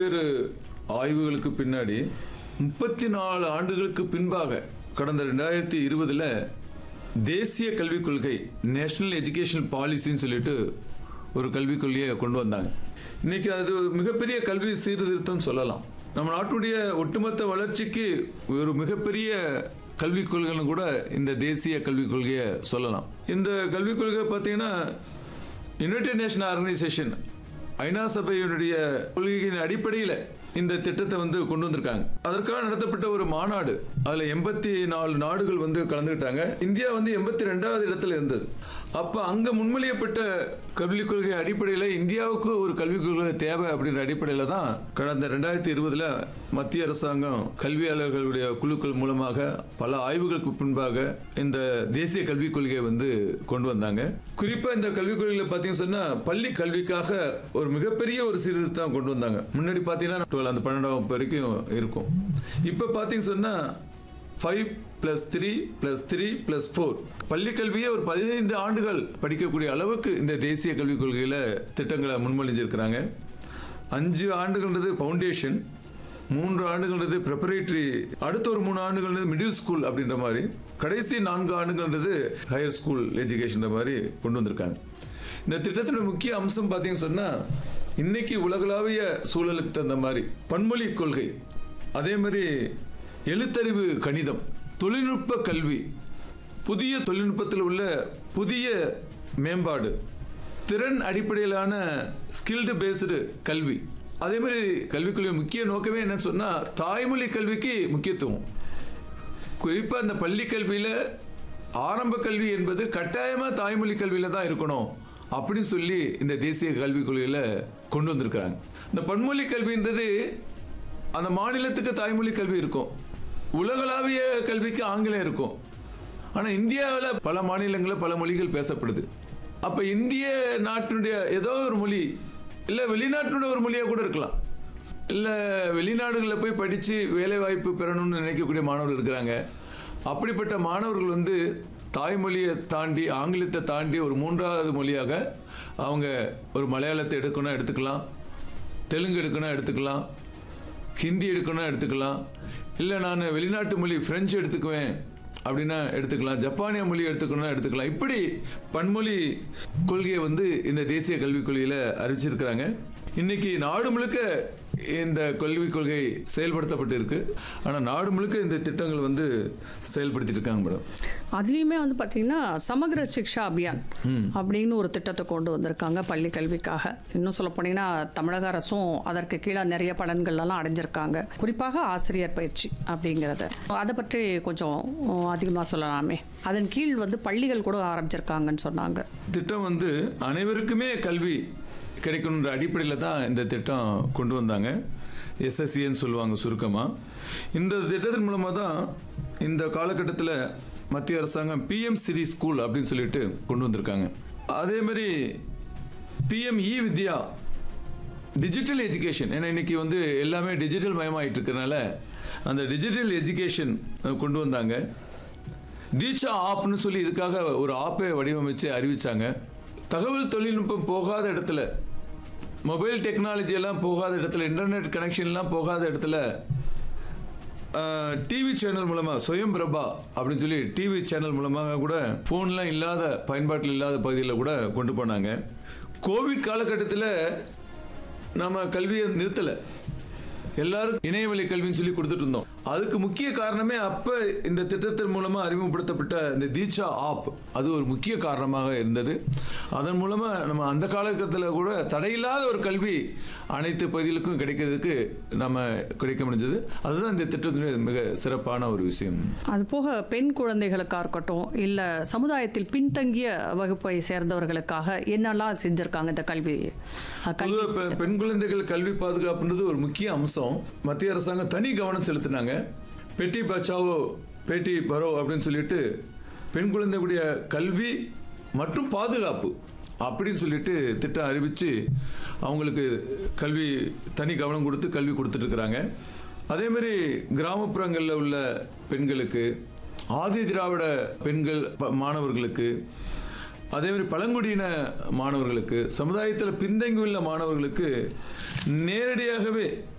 பல்வேறு ஆய்வுகளுக்கு பின்னாடி முப்பத்தி நாலு ஆண்டுகளுக்கு பின்பாக கடந்த ரெண்டாயிரத்தி இருபதுல தேசிய கல்விக் கொள்கை நேஷனல் எஜுகேஷன் பாலிசின்னு சொல்லிட்டு ஒரு கல்விக் கொள்கையை கொண்டு வந்தாங்க இன்னைக்கு அது ஒரு மிகப்பெரிய கல்வி சீர்திருத்தம் சொல்லலாம் நம்ம நாட்டுடைய ஒட்டுமொத்த வளர்ச்சிக்கு ஒரு மிகப்பெரிய கல்விக் கொள்கைன்னு கூட இந்த தேசிய கல்விக் கொள்கையை சொல்லலாம் இந்த கல்விக் கொள்கை பார்த்தீங்கன்னா யுனைடெட் நேஷன் ஆர்கனைசேஷன் ஐநா சபையினுடைய கொள்கையின் அடிப்படையில் இந்த திட்டத்தை வந்து கொண்டு வந்திருக்காங்க அதற்காக நடத்தப்பட்ட ஒரு மாநாடு அதுல எண்பத்தி நாலு நாடுகள் வந்து கலந்துக்கிட்டாங்க இந்தியா வந்து எண்பத்தி ரெண்டாவது இடத்துல இருந்தது அப்ப அங்க முன்மொழியப்பட்ட கல்விக் கொள்கை அடிப்படையில் இந்தியாவுக்கு ஒரு கல்விக் கொள்கை தேவை அப்படின்ற அடிப்படையில் தான் கடந்த ரெண்டாயிரத்தி இருபதுல மத்திய அரசாங்கம் கல்வியாளர்களுடைய குழுக்கள் மூலமாக பல ஆய்வுகளுக்கு பின்பாக இந்த தேசிய கல்விக் கொள்கையை வந்து கொண்டு வந்தாங்க குறிப்பா இந்த கல்விக் கொள்கையில பாத்தீங்கன்னு சொன்னா பள்ளி கல்விக்காக ஒரு மிகப்பெரிய ஒரு சீர்திருத்தம் கொண்டு வந்தாங்க முன்னாடி பாத்தீங்கன்னா 12 அந்த பன்னெண்டாம் வகுப்பு வரைக்கும் இருக்கும் இப்ப பாத்தீங்க சொன்னா five plus three plus three plus four பள்ளி கல்வியை ஒரு பதினைந்து ஆண்டுகள் படிக்கக்கூடிய அளவுக்கு இந்த தேசிய கல்விக் கொள்கையில திட்டங்களை முன்மொழிஞ்சிருக்கிறாங்க அஞ்சு ஆண்டுகள்ன்றது ஃபவுண்டேஷன் மூன்று ஆண்டுகள்ன்றது ப்ரிப்பரேட்டரி அடுத்த ஒரு மூணு ஆண்டுகள்ன்றது மிடில் ஸ்கூல் அப்படின்ற மாதிரி கடைசி நான்கு ஆண்டுகள்ன்றது ஹையர் ஸ்கூல் எஜுகேஷன் மாதிரி கொண்டு வந்திருக்காங்க இந்த திட்டத்தினுடைய முக்கிய அம்சம் பார்த்தீங்கன்னு சொன்னா இன்னைக்கு உலகளாவிய சூழலுக்கு தகுந்த மாதிரி பன்மொழி கொள்கை அதே மாதிரி எழுத்தறிவு கணிதம் தொழில்நுட்ப கல்வி புதிய தொழில்நுட்பத்தில் உள்ள புதிய மேம்பாடு திறன் அடிப்படையிலான ஸ்கில்டு பேஸ்டு கல்வி அதே மாதிரி கல்விக்குள்ள முக்கிய நோக்கமே என்னன்னு சொன்னா தாய்மொழி கல்விக்கு முக்கியத்துவம் குறிப்பா இந்த பள்ளி கல்வியில ஆரம்ப கல்வி என்பது கட்டாயமா தாய்மொழி கல்வியில தான் இருக்கணும் அப்படின்னு சொல்லி இந்த தேசிய கல்விக் கொள்கையில கொண்டு வந்திருக்கிறாங்க இந்த பன்மொழி கல்வின்றது அந்த மாநிலத்துக்கு தாய்மொழி கல்வி இருக்கும் உலகளாவிய கல்விக்கு ஆங்கிலம் இருக்கும் ஆனா இந்தியாவில் பல மாநிலங்களில் பல மொழிகள் பேசப்படுது அப்ப இந்திய நாட்டினுடைய ஏதோ ஒரு மொழி இல்ல வெளிநாட்டினுடைய ஒரு மொழியா கூட இருக்கலாம் இல்ல வெளிநாடுகளில் போய் படிச்சு வேலை வாய்ப்பு பெறணும்னு நினைக்கக்கூடிய மாணவர்கள் இருக்கிறாங்க அப்படிப்பட்ட மாணவர்கள் வந்து தாய்மொழியை தாண்டி ஆங்கிலத்தை தாண்டி ஒரு மூன்றாவது மொழியாக அவங்க ஒரு மலையாளத்தை எடுக்கணும் எடுத்துக்கலாம் தெலுங்கு எடுக்கணும் எடுத்துக்கலாம் ஹிந்தி எடுக்கணும் எடுத்துக்கலாம் இல்லை நான் வெளிநாட்டு மொழி பிரெஞ்சு எடுத்துக்குவேன் அப்படின்னா எடுத்துக்கலாம் ஜப்பானிய மொழி எடுத்துக்கணும்னா எடுத்துக்கலாம் இப்படி பன்மொழி கொள்கையை வந்து இந்த தேசிய கல்விக் கொள்கையில அறிவிச்சிருக்கிறாங்க இன்னைக்கு நாடு முழுக்க இந்த கல்விக் கொள்கை செயல்படுத்தப்பட்டு இருக்கு ஆனா நாடு முழுக்க இந்த திட்டங்கள் வந்து செயல்படுத்திட்டு இருக்காங்க மேடம் அதுலேயுமே வந்து பார்த்தீங்கன்னா சமக்ர சிக்ஷா அபியான் அப்படின்னு ஒரு திட்டத்தை கொண்டு வந்திருக்காங்க பள்ளி கல்விக்காக இன்னும் சொல்ல போனீங்கன்னா தமிழக அரசும் அதற்கு கீழே நிறைய பலன்கள்லாம் அடைஞ்சிருக்காங்க குறிப்பாக ஆசிரியர் பயிற்சி அப்படிங்கிறத அதை பற்றி கொஞ்சம் அதிகமாக சொல்லலாமே அதன் கீழ் வந்து பள்ளிகள் கூட ஆரம்பிச்சிருக்காங்கன்னு சொன்னாங்க திட்டம் வந்து அனைவருக்குமே கல்வி கிடைக்கணுன்ற அடிப்படையில் தான் இந்த திட்டம் கொண்டு வந்தாங்க எஸ்எஸ்சின்னு சொல்லுவாங்க சுருக்கமாக இந்த திட்டத்தின் மூலமாக தான் இந்த காலகட்டத்தில் மத்திய அரசாங்கம் பிஎம் சிரி ஸ்கூல் அப்படின்னு சொல்லிட்டு கொண்டு வந்திருக்காங்க அதே மாதிரி PM E Vidya digital education ஏன்னா இன்னைக்கு வந்து எல்லாமே டிஜிட்டல் மயமாயிட்டு இருக்கறனால அந்த டிஜிட்டல் எஜுகேஷன் கொண்டு வந்தாங்க தீட்சா ஆப்னு சொல்லி இதுக்காக ஒரு ஆப்பை வடிவமைச்சு அறிவிச்சாங்க தகவல் தொழில்நுட்பம் போகாத இடத்துல மொபைல் டெக்னாலஜி எல்லாம் போகாத இடத்துல இன்டர்நெட் கனெக்ஷன்லாம் போகாத இடத்துல டிவி சேனல் மூலமாக சுயம் பிரபா அப்படின்னு சொல்லி டிவி சேனல் மூலமாக கூட ஃபோன்லாம் இல்லாத பயன்பாட்டில் இல்லாத பகுதியில் கூட கொண்டு போனாங்க கோவிட் காலகட்டத்தில் நம்ம கல்வியை நிறுத்தலை எல்லாரும் இணையவழி கல்வின்னு சொல்லி கொடுத்துட்டு இருந்தோம் அதுக்கு முக்கிய காரணமே அப்ப இந்த திட்டத்தின் மூலமா அறிமுகப்படுத்தப்பட்ட இந்த தீட்சா ஆப் அது ஒரு முக்கிய காரணமாக இருந்தது அதன் மூலமா நம்ம அந்த காலகட்டத்தில் கூட தடையில்லாத ஒரு கல்வி அனைத்து பகுதிகளுக்கும் கிடைக்கிறதுக்கு நம்ம கிடைக்க முடிஞ்சது அதுதான் இந்த திட்டத்தினுடைய மிக சிறப்பான ஒரு விஷயம் அது போக பெண் குழந்தைகளுக்காக இருக்கட்டும் இல்லை சமுதாயத்தில் பின்தங்கிய வகுப்பை சேர்ந்தவர்களுக்காக என்னெல்லாம் செஞ்சுருக்காங்க இந்த கல்வி அஹ், கல்வி பொதுவா பெ- பெண் குழந்தைகள் கல்வி பாதுகாப்புன்றது ஒரு முக்கிய அம்சம் மத்திய அரசாங்கம் தனி கவனம் செலுத்தினாங்க பெட்டி பச்சாவோ பேட்டி பரோ அப்படின்னு சொல்லிட்டு பெண் குழந்தைகளுடைய கல்வி மற்றும் பாதுகாப்பு அப்படின்னு சொல்லிட்டு திட்டம் அறிவிச்சு அவங்களுக்கு கல்வி தனி கவனம் கொடுத்து கல்வி கொடுத்துட்டு இருக்கிறாங்க அதே மாதிரி கிராமப்புறங்களில் உள்ள பெண்களுக்கு ஆதி திராவிட பெண்கள் ப- மாணவர்களுக்கு அதே மாதிரி பழங்குடியின மாணவர்களுக்கு சமுதாயத்தில் பின்தங்கியுள்ள மாணவர்களுக்கு நேரடியாகவே